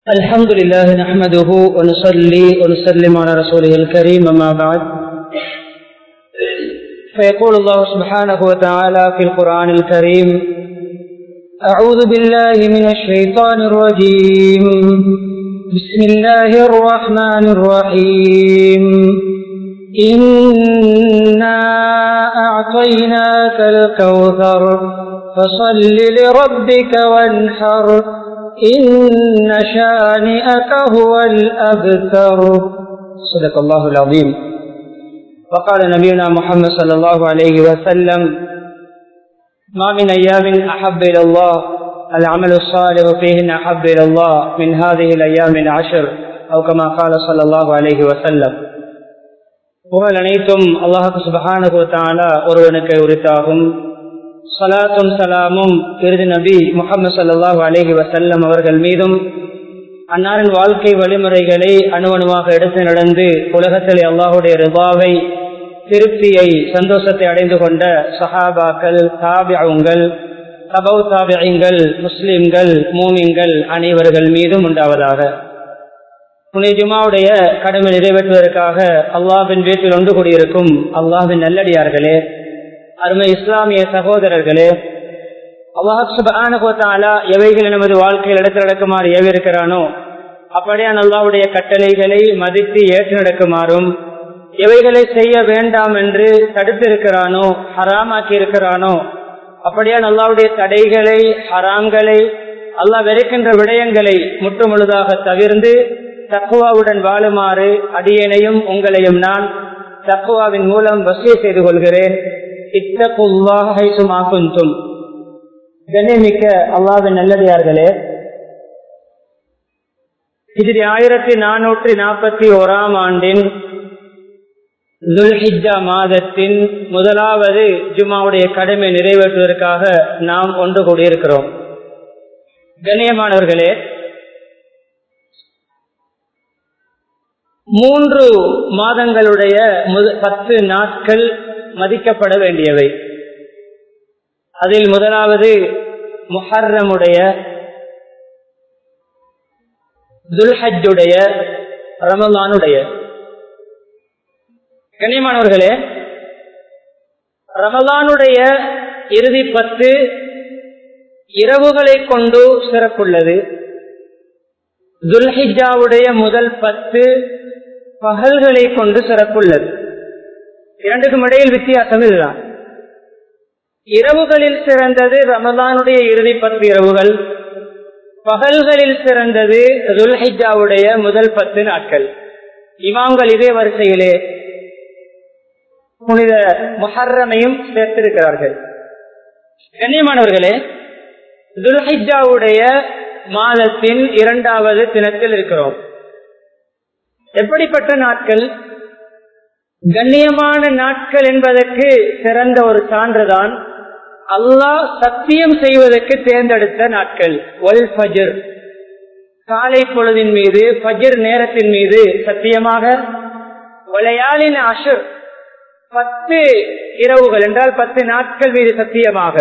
الحمد لله نحمده ونصلي ونسلم على رسوله الكريم أما بعد فيقول الله سبحانه وتعالى في القرآن الكريم أعوذ بالله من الشيطان الرجيم بسم الله الرحمن الرحيم إنا أعطيناك الكوثر فصل لربك وانحر إن شانئك هو الأبتر صدق الله العظيم وقال نبينا محمد صلى الله عليه وسلم ما من أيام أحب إلى الله العمل الصالح فيهن أحب إلى الله من هذه الأيام العشر أو كما قال صلى الله عليه وسلم புகழ் அனைத்தும் அல்லாஹு சுபஹானு தாலா ஒருவனுக்கு உரித்தாகும் சலாத்தும் சலாமும் இறுதி நபி முகமது சல்லாஹூ அலேஹி வசல்லம் அவர்கள் மீதும் அன்னாரின் வாழ்க்கை வழிமுறைகளை அணுவணுவாக எடுத்து நடந்து உலகத்தில் அல்லாஹுடைய ரிபாவை திருப்தியை சந்தோஷத்தை அடைந்து கொண்ட சஹாபாக்கள் தாபியங்கள் தபவ் தாபியங்கள் முஸ்லிம்கள் மூமிங்கள் அனைவர்கள் மீதும் உண்டாவதாக புனித ஜுமாவுடைய கடமை நிறைவேற்றுவதற்காக அல்லாஹின் வீட்டில் ஒன்று கூடியிருக்கும் அல்லாஹின் நல்லடியார்களே அருமை இஸ்லாமிய சகோதரர்களே அல்லாஹாலா எவைகள் நமது வாழ்க்கையில் எடுத்து நடக்குமாறு ஏவிருக்கிறானோ அப்படியான் அல்லாவுடைய கட்டளைகளை மதித்து ஏற்று நடக்குமாறும் எவைகளை செய்ய வேண்டாம் என்று தடுத்திருக்கிறானோ ஹராமாக்கி இருக்கிறானோ அப்படியான் அல்லாவுடைய தடைகளை ஹராம்களை அல்லாஹ் வெறுக்கின்ற விடயங்களை முற்று முழுதாக தவிர்ந்து தக்குவாவுடன் வாழுமாறு அடியனையும் உங்களையும் நான் தக்குவாவின் மூலம் வசிய செய்து கொள்கிறேன் இத்தகுல்லாஹும் கண்ணியமிக்க அல்லாவின் நல்லடியார்களே இதில் ஆயிரத்தி நானூற்றி நாற்பத்தி ஓராம் ஆண்டின் துல்ஹிஜா மாதத்தின் முதலாவது ஜுமாவுடைய கடமை நிறைவேற்றுவதற்காக நாம் ஒன்று கூடியிருக்கிறோம் கண்ணியமானவர்களே மூன்று மாதங்களுடைய பத்து நாட்கள் மதிக்கப்பட வேண்டியவை அதில் முதலாவது முஹர்ரமுடைய துல்ஹஜுடைய ரமலானுடைய கண்ணியமானவர்களே ரமலானுடைய இறுதி பத்து இரவுகளை கொண்டு சிறப்புள்ளது துல்ஹிஜாவுடைய முதல் பத்து பகல்களை கொண்டு சிறப்புள்ளது இரண்டுக்கும் இடையில் வித்தியாசம் இதுதான் இரவுகளில் சிறந்தது ரமதானுடைய இறுதி பத்து இரவுகள் பகல்களில் சிறந்தது துல்ஹிஜாவுடைய முதல் பத்து நாட்கள் இமாம்கள் இதே வரிசையிலே புனித முஹர்ரமையும் சேர்த்திருக்கிறார்கள் கண்ணியமானவர்களே துல்ஹிஜாவுடைய மாதத்தின் இரண்டாவது தினத்தில் இருக்கிறோம் எப்படிப்பட்ட நாட்கள் கண்ணியமான நாட்கள் என்பதற்கு சிறந்த ஒரு சான்றுதான் அல்லாஹ் சத்தியம் செய்வதற்கு தேர்ந்தெடுத்த நாட்கள் ஒல் ஃபஜர் காலை பொழுதின் மீது ஃபஜர் நேரத்தின் மீது சத்தியமாக ஒலையாளின் அஷர் பத்து இரவுகள் என்றால் பத்து நாட்கள் மீது சத்தியமாக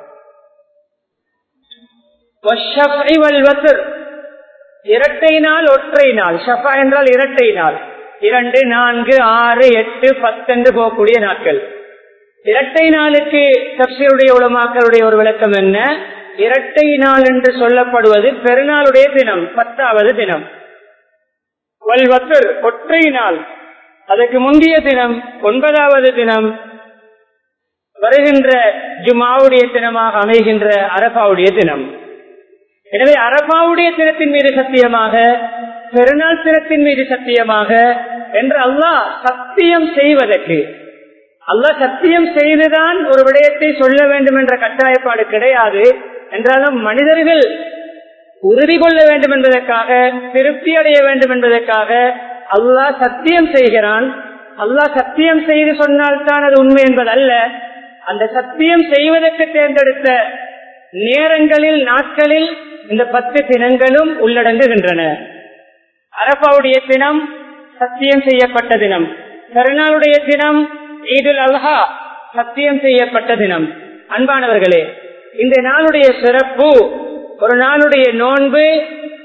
இரட்டை நாள் ஒற்றை நாள் ஷஃபா என்றால் இரட்டை நாள் இரண்டு நான்கு ஆறு எட்டு பத்தென்று போகக்கூடிய நாட்கள் இரட்டை நாளுக்கு தப்சீருடைய உலமாக்களுடைய ஒரு விளக்கம் என்ன இரட்டை நாள் என்று சொல்லப்படுவது பெருநாளுடைய தினம் பத்தாவது தினம் வல்வத்தர் ஒற்றை நாள் அதற்கு முந்தைய தினம் ஒன்பதாவது தினம் வருகின்ற ஜுமாவுடைய தினமாக அமைகின்ற அரபாவுடைய தினம் எனவே அரபாவுடைய தினத்தின் மீது சத்தியமாக பெருநாள் தினத்தின் மீது சத்தியமாக என்று அல்லாஹ் சத்தியம் செய்வதற்கு அல்லாஹ் சத்தியம் செய்துதான் ஒரு விடயத்தை சொல்ல வேண்டும் என்ற கட்டாயப்பாடு கிடையாது என்றாலும் மனிதர்கள் உறுதி கொள்ள வேண்டும் என்பதற்காக திருப்தி அடைய வேண்டும் என்பதற்காக அல்லாஹ் சத்தியம் செய்கிறான் அல்லாஹ் சத்தியம் செய்து சொன்னால்தான் அது உண்மை என்பதல்ல அந்த சத்தியம் செய்வதற்கு தேர்ந்தெடுத்த நேரங்களில் நாட்களில் இந்த பத்து தினங்களும் உள்ளடங்குகின்றன அரபாவுடைய தினம் சத்தியம் செய்யப்பட்ட தினம் கருணாளுடைய தினம் ஈதுல் அல்ஹா சத்தியம் செய்யப்பட்ட தினம் அன்பானவர்களே இந்த நாளுடைய சிறப்பு ஒரு நாளுடைய நோன்பு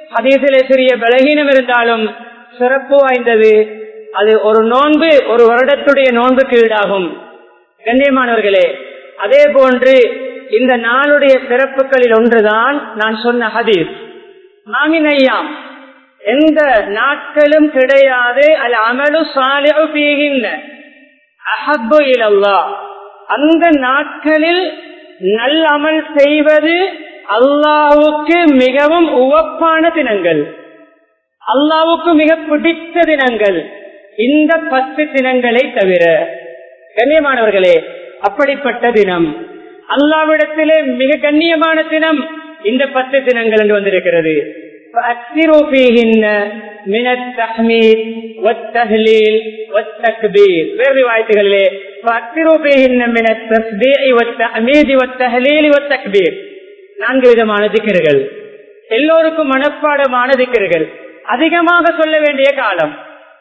அதீசிலே சிறிய பலகீனம் இருந்தாலும் சிறப்பு வாய்ந்தது அது ஒரு நோன்பு ஒரு வருடத்துடைய நோன்புக்கு ஈடாகும் கண்ணியமானவர்களே அதே போன்று இந்த நாளுடைய சிறப்புகளில் ஒன்றுதான் நான் சொன்ன ஹதீஸ் மாமினையாம் எந்த நாட்களும் கிடையாது அல் அமலு சாலிகின்ற அஹப்பு இலல்லா அந்த நாட்களில் நல்லமல் செய்வது அல்லாவுக்கு மிகவும் உவப்பான தினங்கள் அல்லாவுக்கு மிக பிடித்த தினங்கள் இந்த பத்து தினங்களை தவிர கண்ணியமானவர்களே அப்படிப்பட்ட தினம் அல்லாவிடத்திலே மிக கண்ணியமான தினம் இந்த பத்து தினங்கள் என்று வந்திருக்கிறது فأكثروا فيهن من التحميد والتهليل والتكبير வேறு ரிவாயத்துகளிலே فأكثروا فيهن من التسبيح والتحميد والتهليل والتكبير நான்கு விதமான திக்கர்கள் எல்லோருக்கும் மனப்பாடமான திக்கர்கள் அதிகமாக சொல்ல வேண்டிய காலம்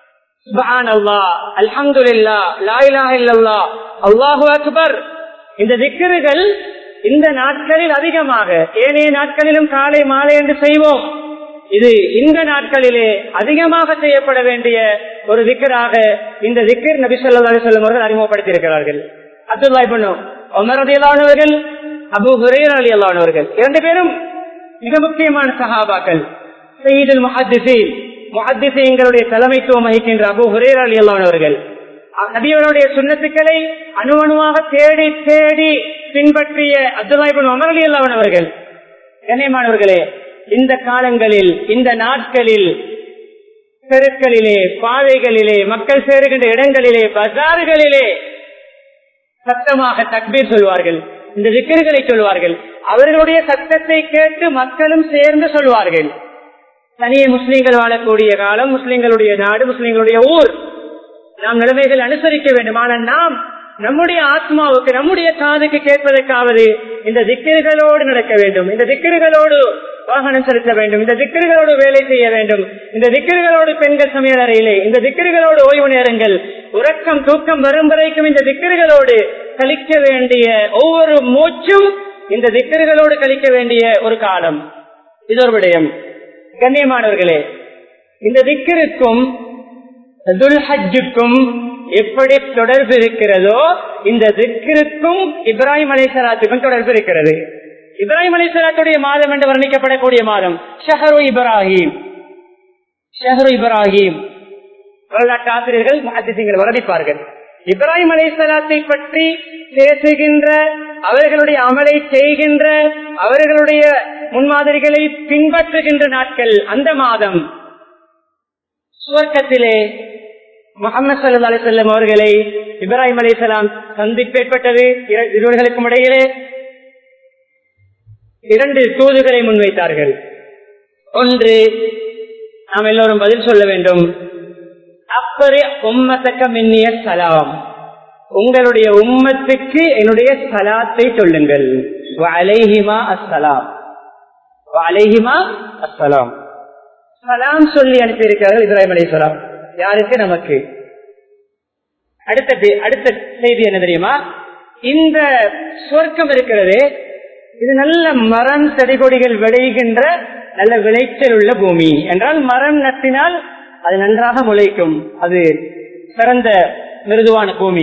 அல்லாஹு அக்பர் இந்த திக்கர்கள் இந்த நாட்களில் அதிகமாக ஏனைய நாட்களிலும் காலை மாலை என்று செய்வோம் இது இந்த நாட்களிலே அதிகமாக செய்யப்பட வேண்டிய ஒரு திக்கராக இந்த திக்கர் நபி சொல்லா சொல்லும் அவர்கள் அறிமுகப்படுத்தியிருக்கிறார்கள் அப்துல்லா இப்பனு ஒமர் அலி அல்லானவர்கள் அபு ஹுரேர் அலி அல்லானவர்கள் இரண்டு பேரும் மிக முக்கியமான சஹாபாக்கள் சயீதுல் முஹத்திசீன் முஹத்திசீன்களுடைய தலைமைத்துவம் வகிக்கின்ற அபு ஹுரேர் அலி அல்லானவர்கள் நபியவருடைய சுண்ணத்துக்களை அணு அணுவாக தேடி தேடி பின்பற்றிய அப்துல்லாஹிபின் அமர் அலி அல்லாவனவர்கள் கண்ணியமானவர்களே இந்த காலங்களில் இந்த நாட்களில் தெருக்களிலே பாதைகளிலே மக்கள் சேருகின்ற இடங்களிலே பஜார்களிலே சத்தமாக தக்பீர் சொல்வார்கள் இந்த விக்கிர்களை சொல்வார்கள் அவர்களுடைய சத்தத்தை கேட்டு மக்களும் சேர்ந்து சொல்வார்கள் தனியே முஸ்லீம்கள் வாழக்கூடிய காலம் முஸ்லீம்களுடைய நாடு முஸ்லீம்களுடைய ஊர் நாம் நிலைமைகள் அனுசரிக்க வேண்டும் ஆனால் நாம் நம்முடைய ஆத்மாவுக்கு நம்முடைய காதுக்கு கேட்பதற்காவது இந்த திக்கிர்களோடு நடக்க வேண்டும் இந்த திக்கிர்களோடு வாகனம் செலுத்த வேண்டும் இந்த திக்கிர்களோடு வேலை செய்ய வேண்டும் இந்த திக்கிர்களோடு பெண்கள் சமையல் அறையிலே இந்த திக்கிர்களோடு ஓய்வு நேரங்கள் உறக்கம் தூக்கம் வரும் வரைக்கும் இந்த திக்கிர்களோடு கழிக்க வேண்டிய ஒவ்வொரு மூச்சும் இந்த திக்கிர்களோடு கழிக்க வேண்டிய ஒரு காலம் இது ஒரு விடயம் கண்ணியமானவர்களே இந்த திக்கிற்கும் துல்ஹஜுக்கும் எப்படி தொடர்பு இருக்கிறதோ இந்த திக்கிற்கும் இப்ராஹிம் அலைசலாத்துக்கும் தொடர்பு இருக்கிறது இப்ராஹிம் அலைசலாத்துடைய மாதம் என்று வர்ணிக்கப்படக்கூடிய மாதம் ஷஹரு இப்ராஹிம் ஷஹரு இப்ராஹிம் வரலாற்று ஆசிரியர்கள் அதிசயங்கள் வர்ணிப்பார்கள் இப்ராஹிம் அலைசலாத்தை பற்றி பேசுகின்ற அவர்களுடைய அமலை செய்கின்ற அவர்களுடைய முன்மாதிரிகளை பின்பற்றுகின்ற நாட்கள் அந்த மாதம் சுவர்க்கத்திலே முகமது சல்லா அலிசல்லம் அவர்களை இப்ராஹிம் அலிசலாம் சந்திப்பு ஏற்பட்டது இருவர்களுக்கும் இடையிலே இரண்டு தூதுகளை முன்வைத்தார்கள் ஒன்று நாம் எல்லோரும் பதில் சொல்ல வேண்டும் அப்பரே உம்மத்தக்க மின்னிய சலாம் உங்களுடைய உம்மத்துக்கு என்னுடைய சலாத்தை சொல்லுங்கள் அலைஹிமா அஸ்ஸலாம் அலைஹிமா அஸ்ஸலாம் சலாம் சொல்லி அனுப்பியிருக்கிறார்கள் இப்ராஹிம் அலிஸ்லாம் யாருக்கு நமக்கு அடுத்த அடுத்த செய்தி என்ன தெரியுமா இந்த சொர்க்கம் இருக்கிறது இது நல்ல மரம் செடி கொடிகள் விளைகின்ற நல்ல விளைச்சல் உள்ள பூமி என்றால் மரம் நட்டினால் அது நன்றாக முளைக்கும் அது சிறந்த மிருதுவான பூமி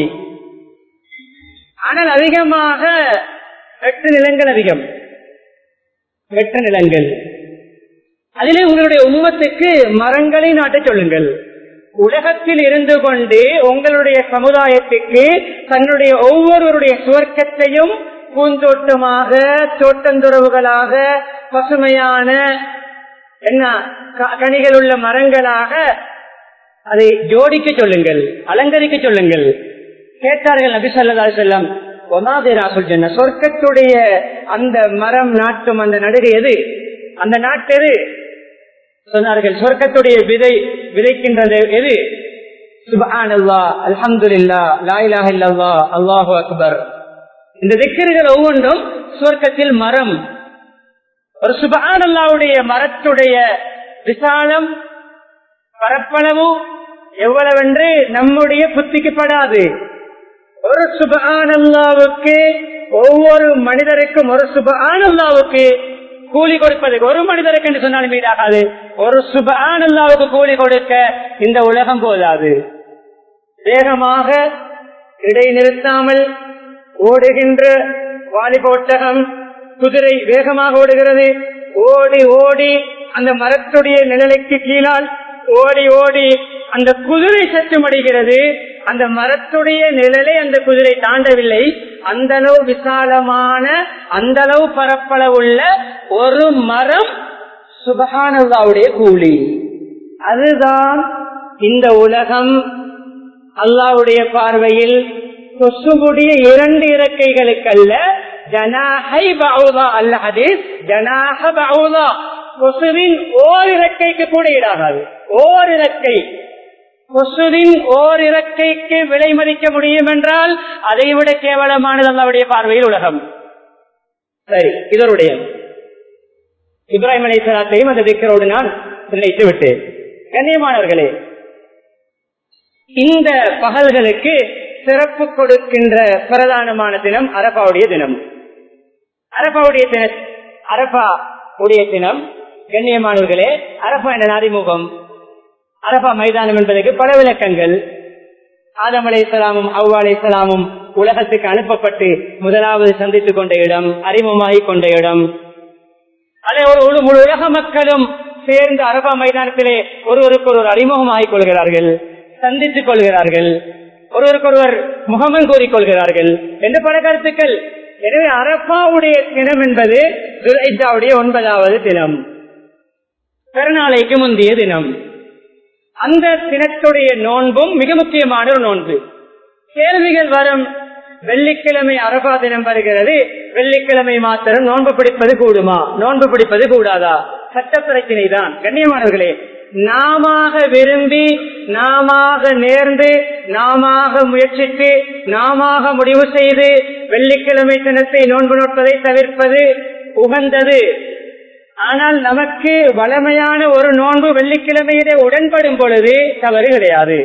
ஆனால் அதிகமாக வெற்று நிலங்கள் அதிகம் வெற்று நிலங்கள் அதிலே உங்களுடைய உம்மத்துக்கு மரங்களை நாட்ட சொல்லுங்கள் உலகத்தில் இருந்து கொண்டு உங்களுடைய சமுதாயத்துக்கு தன்னுடைய ஒவ்வொருவருடைய சுவர்க்கத்தையும் பூந்தோட்டமாக தோட்டந்துறவுகளாக பசுமையான என்ன கனிகள் உள்ள மரங்களாக அதை ஜோடிக்க சொல்லுங்கள் அலங்கரிக்க சொல்லுங்கள் கேட்டார்கள் நபி சொல்லா செல்லம் ஒமாதிராசுல் ஜன்ன சொர்க்கத்துடைய அந்த மரம் நாட்டும் அந்த நடுகை எது அந்த நாட்டு எது சொன்னார்கள் சொர்க்கத்துடைய விதை விதைக்கின்றது எது சுபான் அல்லா அல்ஹம்துல்லா லாயிலாக இல்லல்லா அல்லாஹு அக்பர் இந்த திக்கர்கள் ஒவ்வொன்றும் சுவர்க்கத்தில் மரம் ஒரு சுபான் அல்லாவுடைய மரத்துடைய விசாலம் பரப்பளவு எவ்வளவென்று நம்முடைய புத்திக்கு படாது ஒரு சுபான் அல்லாவுக்கு ஒவ்வொரு மனிதருக்கும் ஒரு சுபான் அல்லாவுக்கு கூலி கொடுப்பதற்கு ஒரு மனிதருக்கு என்று சொன்னாலும் வீடாகாது ஒரு சுபானல்லாவுக்கு கூலி கொடுக்க இந்த உலகம் போதாது வேகமாக இடைநிறுத்தாமல் ஓடுகின்ற வாலிபோட்டகம் குதிரை வேகமாக ஓடுகிறது ஓடி ஓடி அந்த மரத்துடைய நிழலுக்கு கீழால் ஓடி ஓடி அந்த குதிரை சற்றுமடைகிறது அந்த மரத்துடைய நிழலை அந்த குதிரை தாண்டவில்லை அந்த அளவு விசாலமான அந்த அளவு பரப்பளவுள்ள ஒரு மரம் சுபகானல்லாவுடைய கூலி அதுதான் இந்த உலகம் அல்லாவுடைய பார்வையில் கொசுமுடைய இரண்டு இறக்கைகளுக்கல்ல ஜனாஹை பவுதா அல்ல ஹதீஸ் ஜனாஹ பவுதா கொசுவின் ஓர் இறக்கைக்கு கூட ஈடாகாது ஓர் இறக்கை கொசுவின் ஓர் இறக்கைக்கு விலை மதிக்க முடியும் என்றால் அதை விட கேவலமானது அல்லாவுடைய பார்வையில் உலகம் சரி இதனுடைய இப்ராஹிம் அலி சலாத்தையும் அந்த திக்கரோடு நான் நினைத்து விட்டேன் கண்ணியமானவர்களே இந்த பகல்களுக்கு சிறப்பு கொடுக்கின்ற பிரதானமான தினம் அரபாவுடைய தினம் அரபாவுடைய தின அரபா உடைய தினம் கண்ணியமானவர்களே அரபா என்ற அறிமுகம் அரபா மைதானம் என்பதற்கு பல விளக்கங்கள் ஆதம் அலை இஸ்லாமும் அவ்வா அலை இஸ்லாமும் உலகத்துக்கு அனுப்பப்பட்டு முதலாவது சந்தித்துக் கொண்ட இடம் அறிமுகமாகி கொண்ட இடம் அதே ஒரு முழு உலக மக்களும் சேர்ந்து அரபா மைதானத்திலே ஒருவருக்கு ஒருவர் அறிமுகமாகிக் கொள்கிறார்கள் சந்தித்துக் கொள்கிறார்கள் ஒருவருக்கொருவர் முகமன் கூறிக்கொள்கிறார்கள் என்று பல கருத்துக்கள் எனவே அரபாவுடைய தினம் என்பது துரைஜாவுடைய ஒன்பதாவது தினம் பெருநாளைக்கு முந்தைய தினம் அந்த தினத்துடைய நோன்பும் மிக முக்கியமான ஒரு நோன்பு கேள்விகள் வரும் வெள்ளிக்கிழமை அரபா தினம் வருகிறது வெள்ளிக்கிழமை மாத்திரம் நோன்பு பிடிப்பது கூடுமா நோன்பு பிடிப்பது கூடாதா சட்ட பிரச்சனை தான் கண்ணியமானவர்களே நாம விரும்பி நாம நேர்ந்து நாம முயற்சித்து நாம முடிவு செய்து வெள்ளிக்கிழமை தினத்தை நோன்பு நோட்பதை தவிர்ப்பது உகந்தது ஆனால் நமக்கு வளமையான ஒரு நோன்பு வெள்ளிக்கிழமையிலே உடன்படும் பொழுது தவறு கிடையாது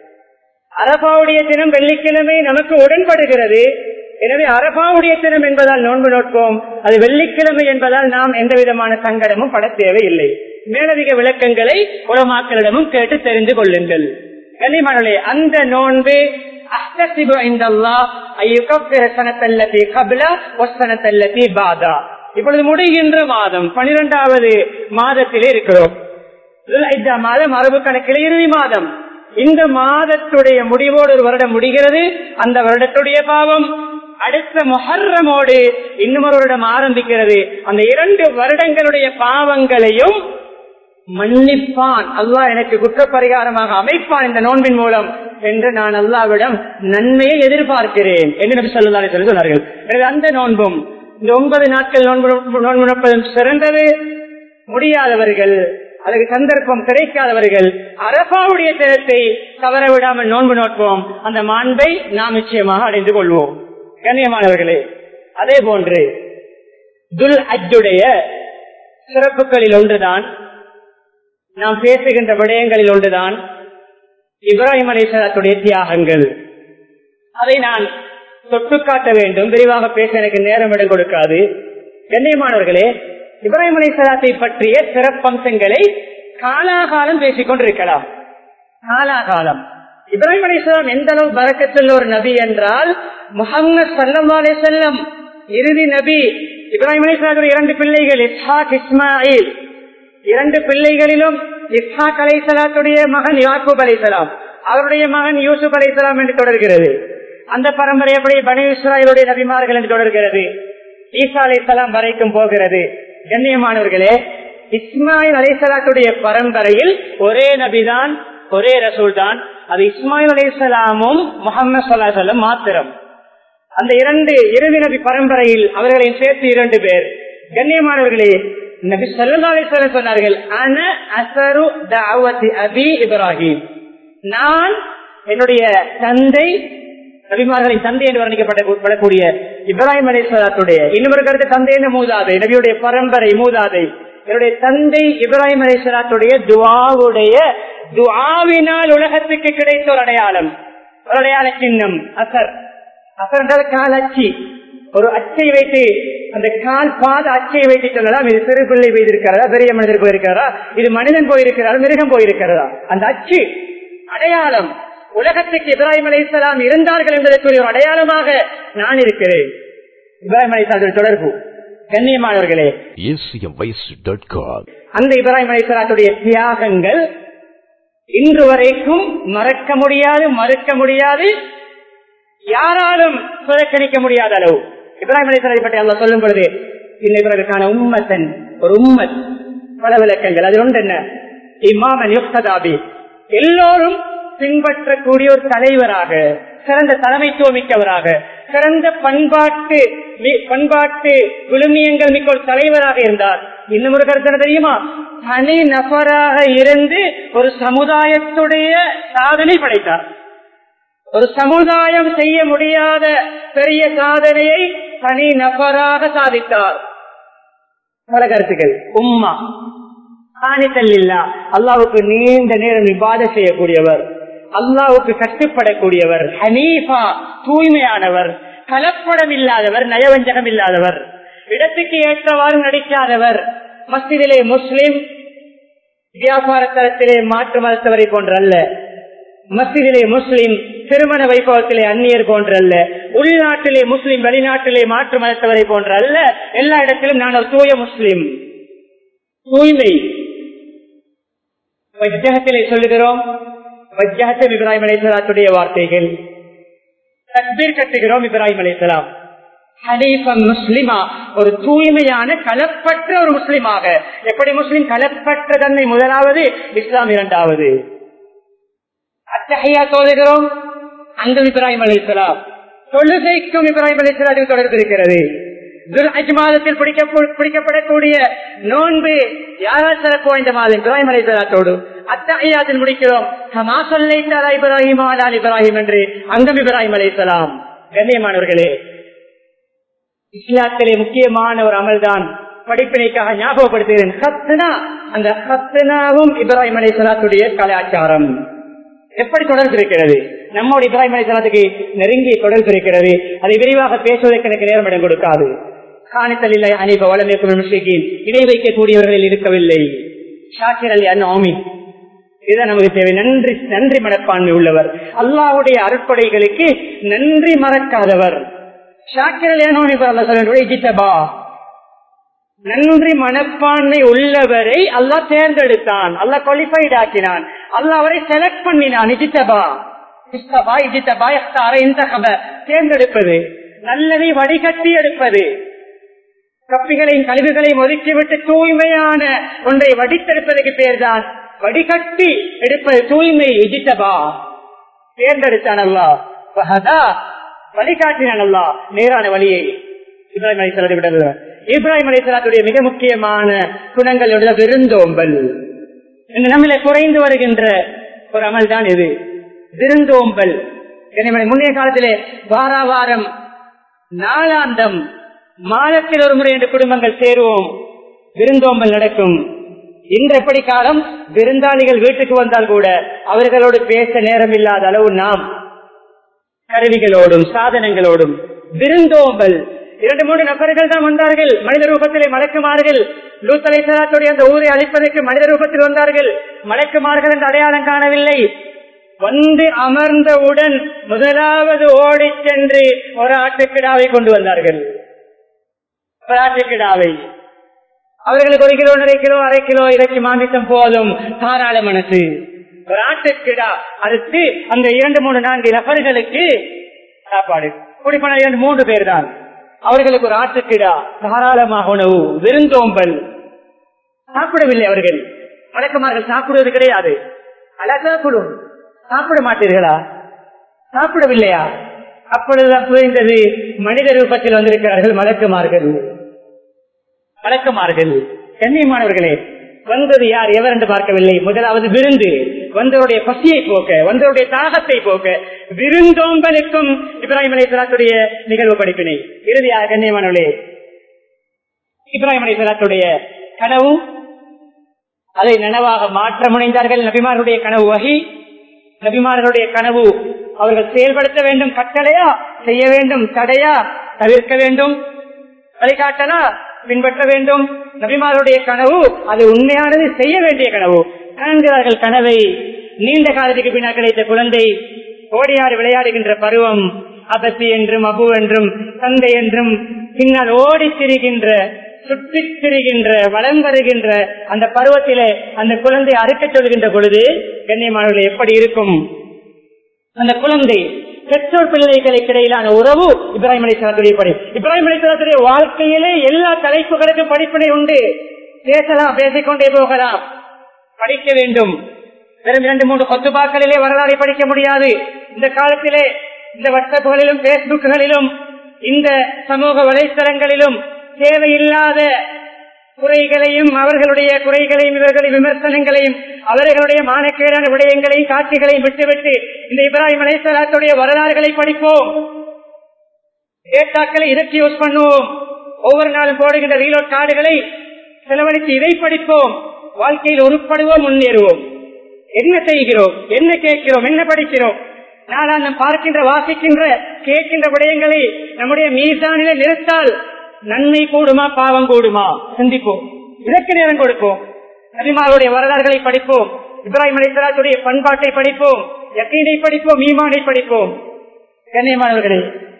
அரபாவுடைய தினம் வெள்ளிக்கிழமை நமக்கு உடன்படுகிறது எனவே அரபாவுடைய தினம் என்பதால் நோன்பு நோட்போம் அது வெள்ளிக்கிழமை என்பதால் நாம் எந்த விதமான சங்கடமும் பட தேவையில்லை மேலதிக விளக்கங்களை உலமாக்களிடமும் கேட்டு தெரிந்து கொள்ளுங்கள் கனிமணலே அந்த நோன்பு அஹ்தசிபு இந்தல்லாஹ் ஐயுகப்பிர சனத்தல்லதி கபில ஒசனத்தல்லதி பாதா இப்பொழுது முடிகின்ற மாதம் பனிரெண்டாவது மாதத்திலே இருக்கிறோம் துல்ஹிஜ்ஜா மாதம் அரபு கணக்கில் இறுதி மாதம் இந்த மாதத்துடைய முடிவோடு ஒரு வருடம் முடிகிறது அந்த வருடத்துடைய பாவம் அடுத்த மொஹர்ரமோடு இன்னும் ஒரு வருடம் ஆரம்பிக்கிறது அந்த இரண்டு வருடங்களுடைய பாவங்களையும் மன்னிப்பான் அல்லாஹ் எனக்கு குற்றப்பரிகாரமாக அமைப்பான் இந்த நோன்பின் மூலம் என்று நான் அல்லாவிடம் நன்மையை எதிர்பார்க்கிறேன் என்று நபி சொல்லி சொன்னார்கள் எனவே அந்த நோன்பும் இந்த ஒன்பது நாட்கள் நோன்பு நோன்பு நோப்பதும் சிறந்தது முடியாதவர்கள் அதுக்கு சந்தர்ப்பம் கிடைக்காதவர்கள் அரபாவுடைய தினத்தை தவற விடாமல் நோன்பு நோட்போம் அந்த மாண்பை நாம் நிச்சயமாக அடைந்து கொள்வோம் கண்ணியமானவர்களே அதே போன்று துல் அஜுடைய சிறப்புகளில் ஒன்றுதான் நாம் பேசுகின்ற விடயங்களில் ஒன்றுதான் இப்ராஹிம் அலிசலாத்துடைய தியாகங்கள் அதை நான் தொட்டு காட்ட வேண்டும் விரிவாக பேச எனக்கு நேரம் இடம் கொடுக்காது கண்ணியமானவர்களே இப்ராஹிம் அலிசலாத்தை பற்றிய சிறப்பம்சங்களை காலாகாலம் பேசிக் கொண்டிருக்கலாம் காலாகாலம் இப்ராஹிம் அலிஸ்லாம் எந்த அளவு பறக்கத்துள்ள ஒரு நபி என்றால் முகமது சல்லா அலி செல்லம் இறுதி நபி இப்ராஹிம் அலிஸ்லாத்துடைய இரண்டு பிள்ளைகள் இஸ்ஹாக் இஸ்மாயில் இரண்டு பிள்ளைகளிலும் இஸ்ஹாக் அலைசலாத்துடைய மகன் யாக்கூப் அலைசலாம் அவருடைய மகன் யூசுப் அலைசலாம் என்று தொடர்கிறது அந்த பரம்பரை எப்படி பனி இஸ்ராயலுடைய நபிமார்கள் என்று தொடர்கிறது ஈசா அலைசலாம் வரைக்கும் போகிறது கண்ணியமானவர்களே இஸ்மாயில் அலைசலாத்துடைய பரம்பரையில் ஒரே நபிதான் ஒரே ரசூல் தான் அது இஸ்மாயில் அலைசலாமும் முகமது சொல்லாசலம் மாத்திரம் அந்த இரண்டு இறுதி நபி பரம்பரையில் அவர்களையும் சேர்த்து இரண்டு பேர் கண்ணியமானவர்களே நபி சொல்லி சொன்னார்கள் அன அசரு தாவதி அபி இப்ராஹிம் நான் என்னுடைய தந்தை நபிமார்களின் தந்தை என்று வர்ணிக்கப்படக்கூடிய இப்ராஹிம் அலிஸ்வலாத்துடைய இன்னொரு கருத்து தந்தை என்று மூதாதை நபியுடைய பரம்பரை மூதாதை என்னுடைய தந்தை இப்ராஹிம் அலிஸ்வலாத்துடைய துவாவுடைய துவாவினால் உலகத்துக்கு கிடைத்த ஒரு அடையாளம் ஒரு அடையாள சின்னம் அசர் அசர் என்றால் கால் அச்சி ஒரு அச்சை வைத்து அந்த கால் பாத அச்சையை வைத்து சொல்லலாம் இது சிறு பிள்ளை போயிருக்கிறதா பெரிய மனிதர் போயிருக்கிறதா இது மனிதன் போயிருக்கிறதா மிருகம் போயிருக்கிறதா அந்த அச்சு அடையாளம் உலகத்துக்கு இப்ராஹிம் அலி இஸ்லாம் இருந்தார்கள் என்பதற்குரிய ஒரு அடையாளமாக நான் இருக்கிறேன் இப்ராஹிம் அலி இஸ்லாம் தொடர்பு கண்ணியமானவர்களே acmvoice.com அந்த இப்ராஹிம் அலி இஸ்லாத்துடைய தியாகங்கள் இன்று வரைக்கும் மறக்க முடியாது மறுக்க முடியாது யாராலும் புறக்கணிக்க முடியாத அளவு இப்ராஹிம் அலி இஸ்லாத்தை பற்றி அல்லா சொல்லும் பொழுது இந்த இவர்களுக்கான உம்மத்தன் ஒரு உம்மத் பல விளக்கங்கள் அது ஒன்று என்ன இமாமன் யுக்ததாபி எல்லோரும் பின்பற்றக்கூடிய ஒரு தலைவராக சிறந்த தலைமைத்துவம் மிக்கவராக சிறந்த பண்பாட்டு மி- பண்பாட்டு விழுமியங்கள் மிக்க ஒரு தலைவராக இருந்தார் இன்னும் ஒரு கருத்து என்ன தெரியுமா தனி நபராக இருந்து ஒரு சமுதாயத்துடைய சாதனை படைத்தார் ஒரு சமுதாயம் செய்ய முடியாத பெரிய சாதனையை தனி நபராக சாதித்தார் பல கருத்துக்கள் உம்மா காணித்தல்லில்லா அல்லாவுக்கு நீண்ட நேரம் விவாத செய்யக்கூடியவர் அல்லாவுக்கு கட்டுப்படக்கூடியவர் ஹனீஃபா தூய்மையானவர் கலப்படம் இல்லாதவர் நயவஞ்சகம் இல்லாதவர் இடத்துக்கு ஏற்றவாறு நடிக்காதவர் மஸ்திதிலே முஸ்லிம் வியாபார தரத்திலே மாற்று மதத்தவரை போன்றல்ல மஸ்திதிலே முஸ்லிம் திருமண வைபவத்திலே அந்நியர் போன்றல்ல உள்நாட்டிலே முஸ்லிம் வெளிநாட்டிலே மாற்று மதத்தவரை போன்ற அல்ல எல்லா இடத்திலும் நான் ஒரு தூய முஸ்லிம் தூய்மை வஜ்ஜகத்திலே சொல்லுகிறோம் வஜ்ஜகத்தில் இப்ராஹிம் அலைசலாத்துடைய வார்த்தைகள் தக்பீர் கட்டுகிறோம் இப்ராஹிம் அலைசலாம் ஹனீஃபம் முஸ்லிமா ஒரு தூய்மையான கலப்பற்ற ஒரு முஸ்லிமாக எப்படி முஸ்லிம் கலப்பற்ற தன்மை முதலாவது இஸ்லாம் இரண்டாவது அத்தகையா சொல்லுகிறோம் அங்கும் இப்ராஹிம் அலைசலாம் தொழுகைக்கும் இப்ராஹிம் அலைசலாத்துக்கு தொடர்பு இருக்கிறது துல்ஹஜ் மாதத்தில் பிடிக்க பிடிக்கப்படக்கூடிய நோன்பு யாரால் சிறப்பு வாய்ந்த மாதம் இப்ராஹிம் அலைசலாத்தோடு அத்தகையாத்தில் முடிக்கிறோம் ஹமா சொல்லைத்தாரா இப்ராஹிம் ஆலால் இப்ராஹிம் என்று அங்கம் இப்ராஹிம் அலைசலாம் கண்ணியமானவர்களே இஸ்லாத்திலே முக்கியமான ஒரு அமல்தான் படிப்பினைக்காக ஞாபகப்படுத்துகிறேன் ஹத்னா அந்த ஹத்னாவும் இப்ராஹிம் அலி சலாத்துடைய கலாச்சாரம் எப்படி தொடர்பு இருக்கிறது நம்மோட இப்ராஹிம் அலி சலாத்துக்கு நெருங்கிய தொடர்பு இருக்கிறது அதை விரிவாக பேசுவதற்கு எனக்கு நேரம் இடம் கொடுக்காது காணித்தல் இல்லை அனைவ வளமேற்கும் முஸ்லிக்கின் இணை வைக்கக்கூடியவர்களில் இருக்கவில்லை ஷாக்கிர் அலி அண்ணாமி இதுதான் நமக்கு தேவை நன்றி நன்றி மனப்பான்மை உள்ளவர் அல்லாவுடைய அருட்படைகளுக்கு நன்றி மறக்காதவர் நன்றி மனப்பான்மை உள்ளவரை அல்லாஹ் தேர்ந்தெடுத்தான் அல்லாஹ் குவாலிஃபைட் ஆக்கினான் அல்லாஹ் அவரை செலக்ட் பண்ணினான் இஜித்தபா இஸ்தபா இஜித்தபா இஸ்தார இந்த தேர்ந்தெடுப்பது நல்லதை வடிகட்டி எடுப்பது கப்பிகளையும் கழிவுகளையும் ஒதுக்கிவிட்டு தூய்மையான ஒன்றை வடித்தெடுப்பதற்கு பேர்தான் வடிகட்டி எடுப்பது தூய்மை இஜித்தபா தேர்ந்தெடுத்தான் அல்லா வழிகாட்டினான் அல்லா நேரான வழியை இப்ராஹிம் அலிசலாத்தை விட இப்ராஹிம் அலிசலாத்துடைய மிக முக்கியமான குணங்கள் விருந்தோம்பல் இந்த நம்மள குறைந்து வருகின்ற ஒரு அமல் தான் இது விருந்தோம்பல் முன்னைய காலத்திலே வாராவாரம் நாளாந்தம் மாதத்தில் ஒரு முறை என்று குடும்பங்கள் சேருவோம் விருந்தோம்பல் நடக்கும் இன்று எப்படி காலம் விருந்தாளிகள் வீட்டுக்கு வந்தால் கூட அவர்களோடு பேச நேரம் இல்லாத அளவு நாம் கருவிகளோடும் சாதனங்களோடும் விருந்தோம்பல் இரண்டு மூன்று நபர்கள் தான் வந்தார்கள் மனித ரூபத்திலே மலக்குமார்கள் லூத்தலை சலாத்துடைய அந்த ஊரை அழிப்பதற்கு மனித ரூபத்தில் வந்தார்கள் மலக்குமார்கள் என்று அடையாளம் காணவில்லை வந்து அமர்ந்தவுடன் முதலாவது ஓடி சென்று ஒரு ஆட்டுக்கிடாவை கொண்டு வந்தார்கள் ஒரு ஆட்டுக்கிடாவை அவர்களுக்கு ஒரு கிலோ ஒன்றரை கிலோ அரை கிலோ இறைச்சி மாமிசம் போதும் தாராள மனசு ஒரு ஆட்டுக்கிடா அறுத்து அந்த இரண்டு மூணு நான்கு நபர்களுக்கு சாப்பாடு குடிப்பன இரண்டு மூன்று பேர் தான் அவர்களுக்கு ஒரு ஆட்டுக்கிடா தாராளமாக உணவு விருந்தோம்பல் சாப்பிடவில்லை அவர்கள் வழக்கமார்கள் சாப்பிடுவது கிடையாது அழகாக்குடும் சாப்பிட மாட்டீர்களா சாப்பிடவில்லையா அப்பொழுதுதான் புரிந்தது மனித ரூபத்தில் வந்திருக்கிறார்கள் மலக்குமார்கள் மலக்குமார்கள் கண்ணியமானவர்களே வந்தது யார் எவர் என்று பார்க்கவில்லை முதலாவது விருந்து வந்தவருடைய பசியை போக்க வந்தவருடைய தாகத்தை போக்க விருந்தோம்பலுக்கும் இப்ராஹிம் அலைசலாத்துடைய நிகழ்வு படிப்பினை இறுதியாக கண்ணியமானவர்களே இப்ராஹிம் அலைசலாத்துடைய கனவு அதை நனவாக மாற்ற முனைந்தார்கள் நபிமார்களுடைய கனவு வகி நபிமார்களுடைய கனவு அவர்கள் செயல்படுத்த வேண்டும் கட்டளையா செய்ய வேண்டும் தடையா தவிர்க்க வேண்டும் வழிகாட்டலா பின்பற்ற வேண்டும் நபிமாருடைய கனவு அது உண்மையானது செய்ய வேண்டிய கனவு காண்கிறார்கள் கனவை நீண்ட காலத்துக்கு பின்னால் கிடைத்த குழந்தை ஓடியாடி விளையாடுகின்ற பருவம் அபத்தி என்றும் அபு என்றும் தந்தை என்றும் பின்னால் ஓடி திரிகின்ற சுற்றித் திரிகின்ற வளம் வருகின்ற அந்த பருவத்திலே அந்த குழந்தை அறுக்கச் சொல்கின்ற பொழுது கண்ணியமானவர்கள் எப்படி இருக்கும் அந்த குழந்தை பெற்றோர் பிள்ளைகளுக்கு இடையிலான உறவு இப்ராஹிம் அலிஸ்லாத்துடைய படி இப்ராஹிம் அலிஸ்லாத்துடைய வாழ்க்கையிலே எல்லா தலைப்புகளுக்கும் படிப்பினை உண்டு பேசலாம் பேசிக்கொண்டே போகலாம் படிக்க வேண்டும் வெறும் இரண்டு மூன்று கொத்துபாக்களிலே வரலாறை படிக்க முடியாது இந்த காலத்திலே இந்த வாட்ஸ்அப்புகளிலும் பேஸ்புக்குகளிலும் இந்த சமூக வலைத்தளங்களிலும் தேவையில்லாத குறைகளையும் அவர்களுடைய குறைகளையும் இவர்களின் விமர்சனங்களையும் அவர்களுடைய மானக்கேடான விடயங்களையும் காட்சிகளையும் விட்டுவிட்டு இந்த இப்ராஹிம் அலைசலாத்துடைய வரலாறுகளை படிப்போம் டேட்டாக்களை இதற்கு யூஸ் பண்ணுவோம் ஒவ்வொரு நாளும் போடுகின்ற ரீலோட் கார்டுகளை செலவழித்து இதை படிப்போம் வாழ்க்கையில் உருப்படுவோம் முன்னேறுவோம் என்ன செய்கிறோம் என்ன கேட்கிறோம் என்ன படிக்கிறோம் நாளாந்தம் பார்க்கின்ற வாசிக்கின்ற கேட்கின்ற விடயங்களை நம்முடைய மீசானில நிறுத்தால் நன்மை கூடுமா பாவம் கூடுமா சிந்திப்போம் இதற்கு நேரம் கொடுப்போம் நபிமாருடைய வரலாறுகளை படிப்போம் இப்ராஹிம் அலிசலாத்துடைய பண்பாட்டை படிப்போம் யக்கீனை படிப்போம் ஈமானை படிப்போம் கண்ணியமானவர்களே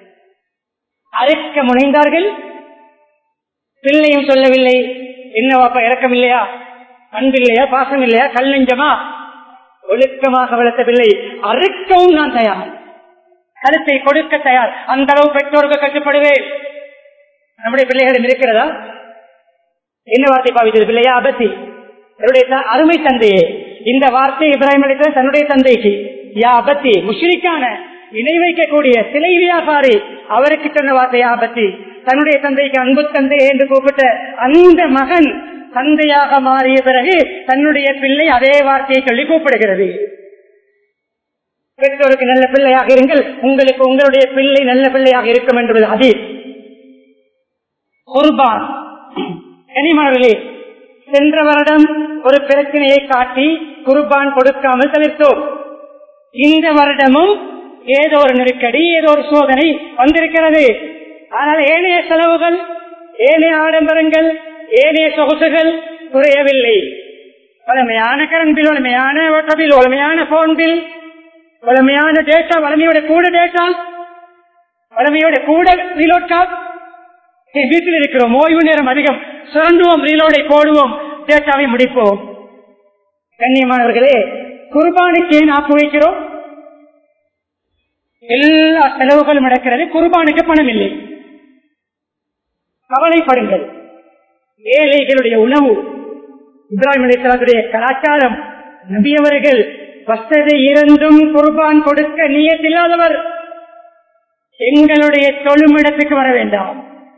அழைக்க முனைந்தார்கள் பிள்ளையும் சொல்லவில்லை என்ன வாப்பா இறக்கம் இல்லையா அன்பில்லையா பாசம் இல்லையா கல் நெஞ்சமா ஒழுக்கமாக வளர்த்த பிள்ளை அறுக்கவும் நான் தயார் கருத்தை கொடுக்க தயார் அந்த அளவு பெற்றோருக்கு கட்டுப்படுவேன் நம்முடைய பிள்ளைகளிடம் இருக்கிறதா என்ன வார்த்தை பாவித்தது பிள்ளையா அபத்தி என்னுடைய த- அருமை தந்தையே இந்த வார்த்தை இப்ராஹிம் அளித்த தன்னுடைய தந்தைக்கு யா அபத்தி முஷ்ரிக்கான இணை வைக்கக்கூடிய சிலை வியாபாரி அவருக்கு சொன்ன வார்த்தை ஆபத்தி தன்னுடைய தந்தைக்கு அன்பு தந்தை என்று கூப்பிட்ட அந்த மகன் தந்தையாக மாறிய பிறகு தன்னுடைய பிள்ளை அதே வார்த்தையை சொல்லி கூப்பிடுகிறது பெற்றோருக்கு நல்ல பிள்ளையாக இருங்கள் உங்களுக்கு உங்களுடைய பிள்ளை நல்ல பிள்ளையாக இருக்கும் என்பது அது குர்பான் கனிமணர்களே சென்ற வருடம் ஒரு பிரச்சனையை காட்டி குர்பான் கொடுக்காமல் தவிர்த்தோம் இந்த வருடமும் ஏதோ ஒரு நெருக்கடி ஏதோ ஒரு சோதனை வந்திருக்கிறது ஆனால் ஏனைய செலவுகள் ஏனைய ஆடம்பரங்கள் ஏனைய சொகுசுகள் குறையவில்லை வலிமையான கரண்ட் பில் வலிமையான வாட்டர் பில் வலிமையான போன் பில் வலிமையான டேட்டா வலிமையோட கூட டேட்டா வலிமையோட கூட ரீலோட் கார்டு வீட்டில் இருக்கிறோம் ஓய்வு நேரம் அதிகம் சுரண்டுவோம் ரீலோடை போடுவோம் டேட்டாவை முடிப்போம் கண்ணியமானவர்களே குர்பானுக்கு ஏன் ஆப்பு வைக்கிறோம் எல்லா செலவுகளும் நடக்கிறது குர்பானுக்கு பணம் இல்லை கவலைப்படுங்கள் ஏழைகளுடைய உணவு இப்ராஹிம் அலிஸ்லாத்துடைய கலாச்சாரம் நபியவர்கள் வசதி இருந்தும் குர்பான் கொடுக்க நியத்தில்லாதவர் எங்களுடைய தொழுமிடத்துக்கு வர வேண்டாம்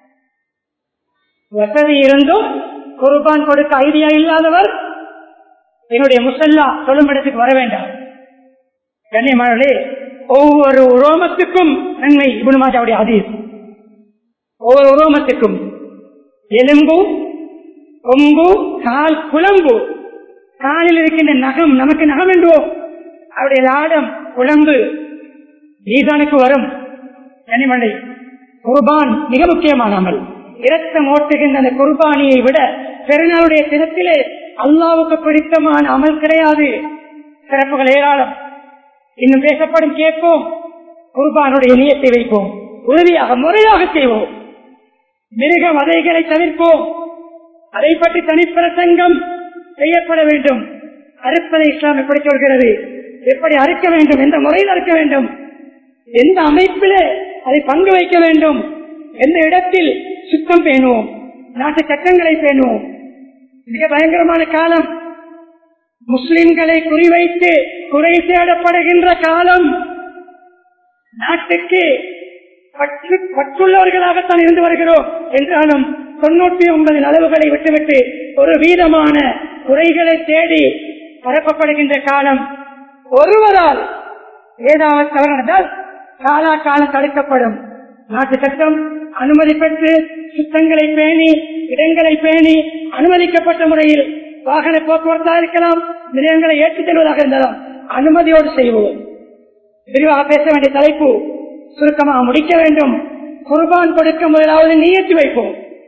வசதி இருந்தும் குர்பான் கொடுக்க ஐடியா இல்லாதவர் என்னுடைய முசல்லா தொழுமிடத்துக்கு வர வேண்டாம் கண்ணியமானே ஒவ்வொரு உரோமத்துக்கும் நன்மை இபுன் மாஜாவுடைய அதீஸ் ஒவ்வொரு உரோமத்துக்கும் எலும்பு கொம்பு கால் குழம்பு காலில் இருக்கின்ற நகம் நமக்கு நகம் என்றுவோம் அவருடைய லாடம் குழம்பு ஈசானுக்கு வரும் கனிமலை குர்பான் மிக முக்கியமான அமல் இரத்தம் ஓட்டுகின்ற அந்த குர்பானியை விட பெருநாளுடைய தினத்திலே அல்லாவுக்கு பிடித்தமான அமல் கிடையாது சிறப்புகள் ஏராளம் இன்னும் பேசப்படும் கேட்போம் குர்பானுடைய நியத்தை வைப்போம் உறுதியாக முறையாக செய்வோம் மிருக வதைகளை தவிர்ப்போம் அதை பற்றி தனிப்பிரசங்கம் செய்யப்பட வேண்டும் அறுப்பதை இஸ்லாம் எப்படி சொல்கிறது எப்படி அறுக்க வேண்டும் எந்த முறையில் அறுக்க வேண்டும் எந்த அமைப்பிலே அதை பங்கு வைக்க வேண்டும் எந்த இடத்தில் சுத்தம் பேணுவோம் நாட்டு சட்டங்களை பேணுவோம் மிக பயங்கரமான காலம் முஸ்லிம்களை குறிவைத்து குறை தேடப்படுகின்ற காலம் நாட்டுக்கு பற்று பற்றுள்ளவர்களாகத்தான் இருந்து வருகிறோம் என்றாலும் தொண்ணூற்றி ஒன்பது அளவுகளை விட்டுவிட்டு ஒரு வீதமான குறைகளை தேடி பரப்பப்படுகின்ற காலம் ஒருவரால் ஏதாவது தவறு நடந்தால் காலா காலம் தடுக்கப்படும் நாட்டு சட்டம் அனுமதி பெற்று சுத்தங்களை பேணி இடங்களை பேணி அனுமதிக்கப்பட்ட முறையில் வாகன போக்குவரத்தாக இருக்கலாம் நிலையங்களை ஏற்றிச் செல்வதாக இருந்தாலும் அனுமதியோடு செய்வோம் விரிவாக பேச வேண்டிய தலைப்பு சுருக்கமாக முடிக்க வேண்டும் குர்பான் கொடுக்க முதலாவது நீயத்து வைப்போம்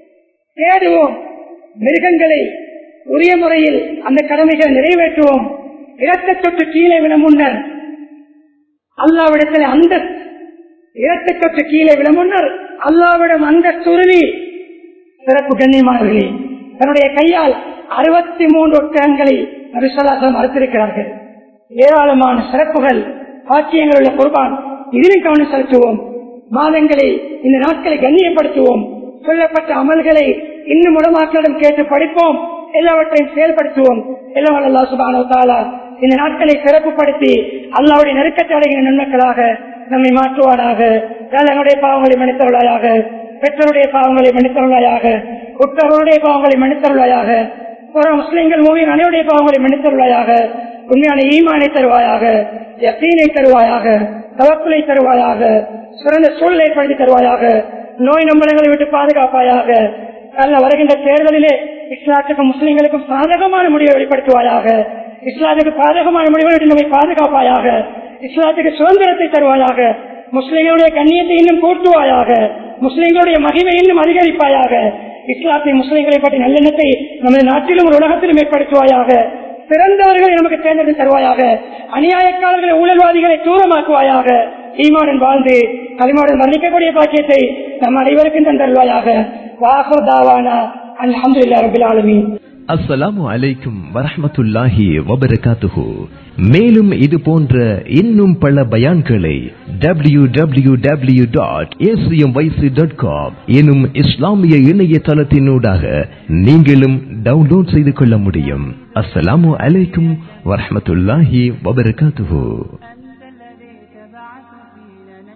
தேடுவோம் மிருகங்களை உரிய முறையில் அந்த கடமைகளை நிறைவேற்றுவோம் இரத்த தொட்டு கீழே விட முன்னர் அல்லாவிடத்தில் அந்த இரத்த தொட்டு கீழே விட முன்னர் அல்லாவிடம் அந்த சுருவி சிறப்பு கண்ணியமானவர்களே தன்னுடைய கையால் அறுபத்தி மூன்று ஒட்டகங்களை நபிசல்லாசம் அறுத்திருக்கிறார்கள் ஏராளமான சிறப்புகள் பாக்கியங்கள் உள்ள குர்பான் இதிலும் கவனம் செலுத்துவோம் மாதங்களை இந்த நாட்களை கண்ணியப்படுத்துவோம் சொல்லப்பட்ட அமல்களை இன்னும் உடமாக்களிடம் கேட்டு படிப்போம் எல்லாவற்றையும் செயல்படுத்துவோம் எல்லாம் அல்லா சுபானோ தாலா இந்த நாட்களை சிறப்புப்படுத்தி அல்லாவுடைய நெருக்கத்தை அடைகிற நன்மக்களாக நம்மை மாற்றுவாராக நம்முடைய பாவங்களை மன்னித்தருளாயாக பெற்றோருடைய பாவங்களை மன்னித்தருளாயாக உற்றவருடைய பாவங்களை மன்னித்தருளாயாக புற முஸ்லிம்கள் மூவியின் அனைவருடைய பாவங்களை மன்னித்தருளாயாக உண்மையான ஈமானை தருவாயாக யத்தீனை தருவாயாக தவக்குலை தருவாயாக சிறந்த சூழலை ஏற்படுத்தி தருவாயாக நோய் நம்பளங்களை விட்டு பாதுகாப்பாயாக அல்ல வருகின்ற தேர்தலிலே இஸ்லாத்துக்கும் முஸ்லிம்களுக்கும் சாதகமான முடிவை வெளிப்படுத்துவாயாக இஸ்லாத்துக்கு பாதகமான முடிவை நம்மை பாதுகாப்பாயாக இஸ்லாத்துக்கு சுதந்திரத்தை தருவாயாக முஸ்லிம்களுடைய கண்ணியத்தை இன்னும் கூட்டுவாயாக முஸ்லிம்களுடைய மகிமை இன்னும் அதிகரிப்பாயாக இஸ்லாத்தை முஸ்லிம்களை பற்றி நல்லெண்ணத்தை நமது நாட்டிலும் ஒரு உலகத்திலும் ஏற்படுத்துவாயாக சிறந்தவர்களை நமக்கு தேர்ந்தெடுத்து தருவாயாக அநியாயக்காரர்களை ஊழல்வாதிகளை தூரமாக்குவாயாக ஈமாடன் வாழ்ந்து களிமாடன் மன்னிக்கக்கூடிய பாக்கியத்தை நம் அனைவருக்கும் தந்தருவாயாக வாசோ தாவானா அல்ஹம்துலில்லாஹி ரபில் ஆலமீன் அஸ்ஸலாமு அலைக்கும் வரஹ்மத்துல்லாஹி வபரகாத்துஹு மேலும் இது போன்ற இன்னும் பல பயான்களை W W W dot dot com எனும் இஸ்லாமிய இணையதளத்தினூடாக நீங்களும் டவுன்லோட் செய்து கொள்ள முடியும் அஸ்ஸலாமு அலைக்கும் வரஹ்மத்துல்லாஹி வபரகாத்துஹு